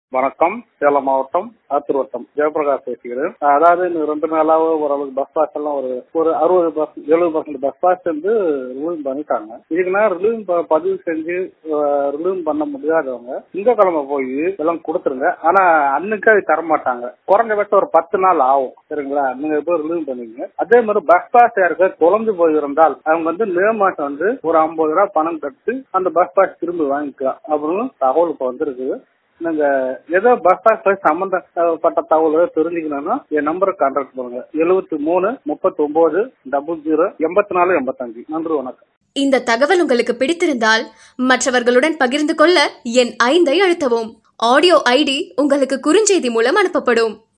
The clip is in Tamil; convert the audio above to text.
வணக்கம் சேலம் மாவட்டம் ஆத்தூர் வட்டம் ஜெயபிரகாஷ் பேசுகிறேன் அதாவது இன்னும் ரெண்டு நாளாவே ஓரளவுக்கு பஸ் பாஸ் எல்லாம் ஒரு ஒரு அறுபது பஸ் எழுபது பர்சன்ட் பஸ் பாஸ் வந்து ரிலீவ் பண்ணிட்டாங்க இதுக்குன்னா ரிலீவ் பதிவு செஞ்சு ரிலீவ் பண்ண முடியாதவங்க திங்கக்கிழமை போய் எல்லாம் கொடுத்துருங்க ஆனா அன்னைக்கு அது தர மாட்டாங்க குறைஞ்சபட்சம் ஒரு பத்து நாள் ஆகும் சரிங்களா நீங்க போய் ரிலீவ் பண்ணிங்க அதே மாதிரி பஸ் பாஸ் யாருக்கு தொலைஞ்சு போயிருந்தால் அவங்க வந்து மே மாசம் வந்து ஒரு ஐம்பது ரூபாய் பணம் கட்டி அந்த பஸ் பாஸ் திரும்பி வாங்கிக்கலாம் அப்படின்னு தகவல் இப்போ வந்திருக்கு நீங்க ஏதோ பஸ் பாஸ் சம்பந்தப்பட்ட தகவல் தெரிஞ்சுக்கணும்னா என் நம்பரை கான்டாக்ட் பண்ணுங்க எழுபத்தி மூணு முப்பத்தி ஒன்பது டபுள் ஜீரோ எண்பத்தி நாலு எண்பத்தஞ்சு நன்றி வணக்கம் இந்த தகவல் உங்களுக்கு பிடித்திருந்தால் மற்றவர்களுடன் பகிர்ந்து கொள்ள என் ஐந்தை அழுத்தவும் ஆடியோ ஐடி உங்களுக்கு குறுஞ்செய்தி மூலம் அனுப்பப்படும்